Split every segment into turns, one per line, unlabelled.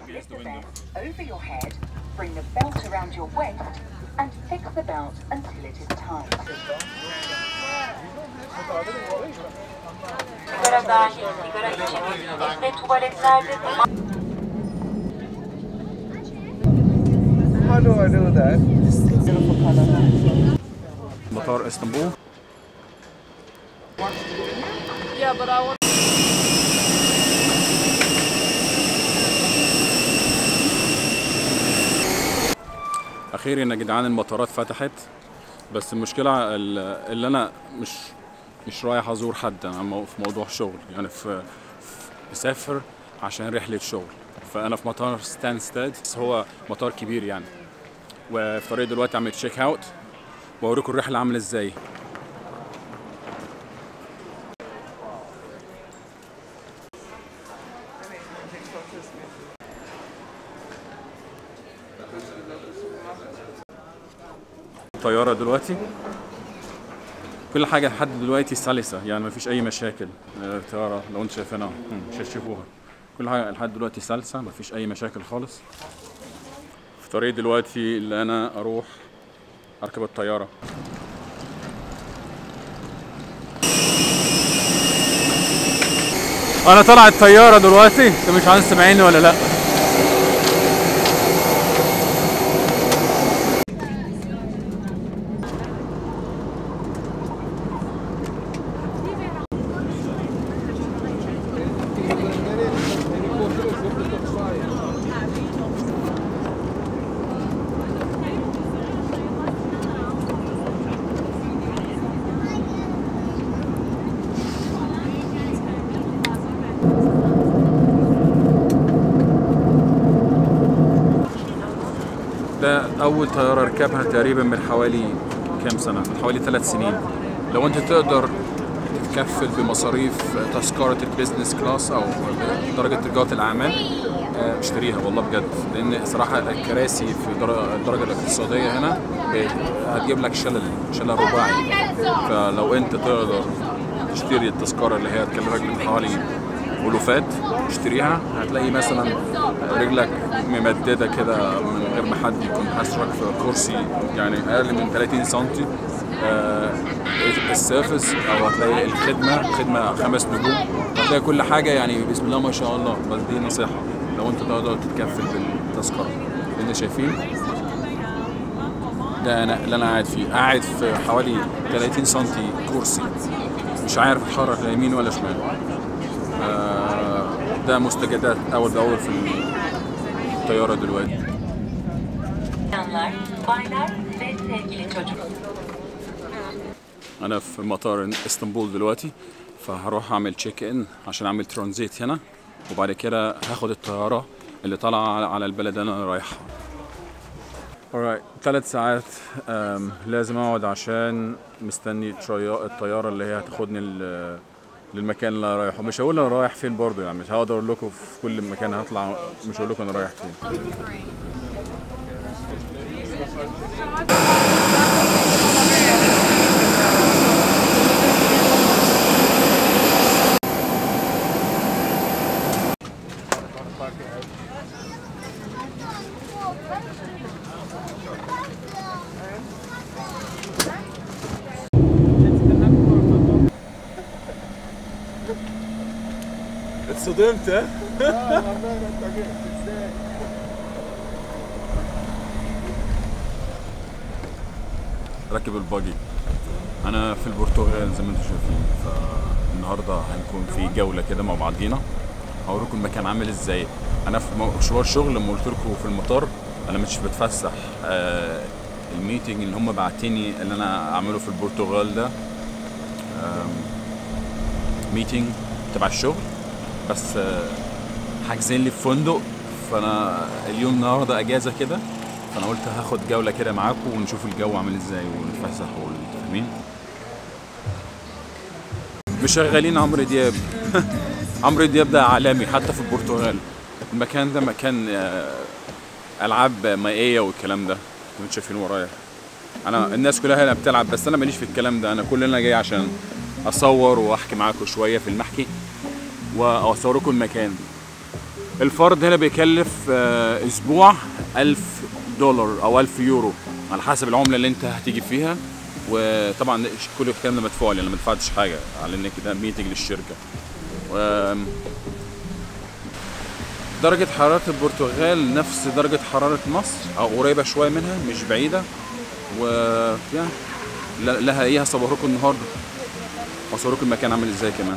Lift the vest over your head, bring the belt around your waist, and fix the belt until it is tight.
sigara dahil sigara içebiliriz ve tuvaletlerde duman
How do I do that?
مطار اسطنبول
Yeah, but I want.
اخيرا يا جدعان المطارات فتحت بس المشكله ال- اللي انا مش مش رايح ازور حد انا مو- في موضوع شغل يعني في في- مسافر عشان رحله شغل فانا في مطار ستانستاد هو مطار كبير يعني وفي طريق دلوقتي اعمل تشيك اوت واوريكم الرحله عامله ازاي طيارة دلوقتي كل حاجة لحد دلوقتي سلسة يعني ما فيش أي مشاكل آه، الطيارة لو أنت شايفينها هم، مش هتشوفوها كل حاجة لحد دلوقتي سلسة ما فيش أي مشاكل خالص في طريق دلوقتي اللي أنا أروح أركب الطيارة أنا طلع الطيارة دلوقتي أنت مش عارف سامعيني ولا لأ ده أول طيارة أركبها تقريبا من حوالي كام سنة؟ من حوالي ثلاث سنين لو أنت تقدر تتكفل بمصاريف تذكرة البيزنس كلاس أو درجة رجالة الأعمال آه، اشتريها والله بجد لأن صراحة الكراسي في در- الدرجة الاقتصادية هنا ب- هتجيب لك شلل شلل رباعي فلو أنت تقدر تشتري التذكرة اللي هي تكلفك من حوالي ألوفات اشتريها هتلاقي مثلا رجلك ممددة كده من غير ما حد يكون حاسرك في كرسي يعني أقل من 30 سنتي آه، السيرفس أو هتلاقي الخدمة خدمة خمس نجوم هتلاقي كل حاجة يعني بسم الله ما شاء الله بس دي نصيحة لو أنت تقدر تتكفل بالتذكرة لأن شايفين ده أنا اللي أنا قاعد فيه قاعد في حوالي 30 سنتي كرسي مش عارف اتحرك لا يمين ولا شمال آه، ده مستجدات اول باول في الطياره دلوقتي
yanlar, baylar ve sevgili çocuk.
انا في مطار اسطنبول دلوقتي فهروح اعمل تشيك ان عشان اعمل ترانزيت هنا وبعد كده هاخد الطياره اللي طالعه على البلد اللي انا رايحها alright ثلاث ساعات أم، لازم اقعد عشان مستني الطيا- الطياره اللي هي هتاخدني ال- للمكان اللي انا رايحه مش هقول انا رايح فين برضه يعني مش هقدر اقول لكم في كل مكان هطلع مش هقول لكم انا رايح فين
اتصدمت ها؟
راكب الباجي انا في البرتغال زي ما انتم شايفين فالنهارده هنكون في جوله كده مع بعضينا هوريكم المكان عامل ازاي انا في مشوار شغل لما قلت لكم في المطار انا مش بتفسح آه الميتنج اللي هم بعتني اللي انا اعمله في البرتغال ده ميتنج تبع الشغل بس آه، حاجزين لي في فندق فانا اليوم النهارده اجازه كده فانا قلت هاخد جوله كده معاكم ونشوف الجو عامل ازاي ونتفسح فاهمين مشغلين عمرو دياب عمرو دياب ده عالمي حتى في البرتغال المكان ده مكان آه، العاب مائيه والكلام ده انتوا شايفين ورايا انا الناس كلها هنا بتلعب بس انا ماليش في الكلام ده انا كل اللي انا جاي عشان اصور واحكي معاكم شويه في المحكي واصوركم المكان الفرد هنا بيكلف آه، اسبوع 1000 دولار او 1000 يورو على حسب العمله اللي انت هتيجي فيها وطبعا كل الكلام ده مدفوع لي انا ما دفعتش حاجه على انك ده ميتنج للشركه و درجة حرارة البرتغال نفس درجة حرارة مصر أو قريبة شوية منها مش بعيدة و يعني ل- لها إيه هصوركم النهاردة هصوركم المكان عامل إزاي كمان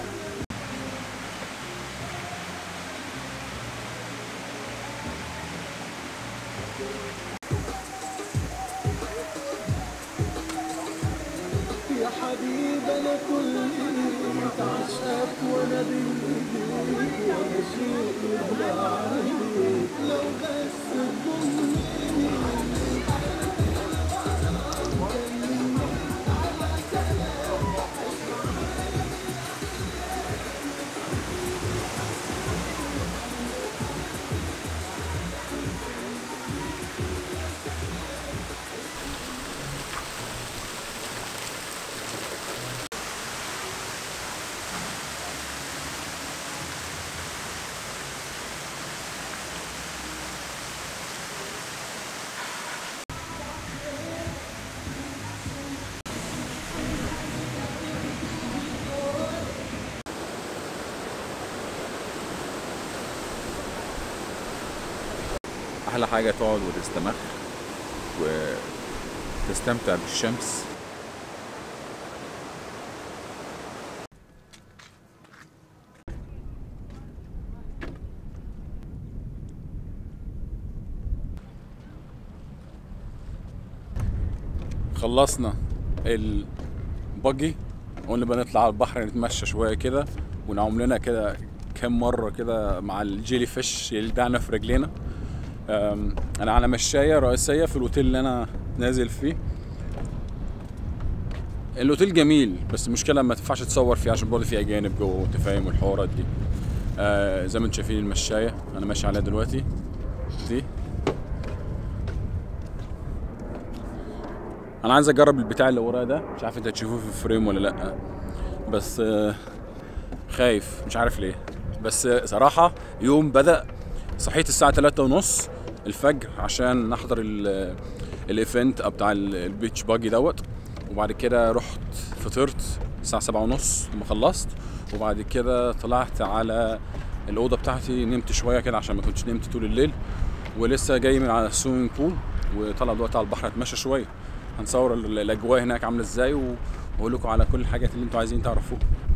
يا حبيب انا كل انت عشقك وانا بايديك ولا شيء يغلى عليك لو بس تضمني
أحلى حاجة تقعد وتستمخ وتستمتع بالشمس خلصنا البجي قلنا بنطلع على البحر نتمشى شوية كده ونعوم لنا كده كام مرة كده مع الجيلي فيش يلدعنا في رجلينا أم، انا على مشاية رئيسية في الاوتيل اللي انا نازل فيه الاوتيل جميل بس المشكلة ما تنفعش تصور فيه عشان برضه فيه اجانب جوه وانت فاهم والحوارات دي آه زي ما انتم شايفين المشاية انا ماشي عليها دلوقتي دي انا عايز اجرب البتاع اللي ورايا ده مش عارف انت هتشوفوه في الفريم ولا لا بس آه خايف مش عارف ليه بس آه، صراحة يوم بدأ صحيت الساعة تلاتة ونص الفجر عشان نحضر ال- الايفنت بتاع ال- البيتش باجي دوت وبعد كده رحت فطرت الساعة سبعة ونص لما خلصت وبعد كده طلعت على الأوضة بتاعتي نمت شوية كده عشان ما كنتش نمت طول الليل ولسه جاي من على السويمنج بول وطلع دلوقتي على البحر اتمشى شوية هنصور ال- الأجواء هناك عاملة ازاي و- واقول لكم على كل الحاجات اللي انتوا عايزين تعرفوها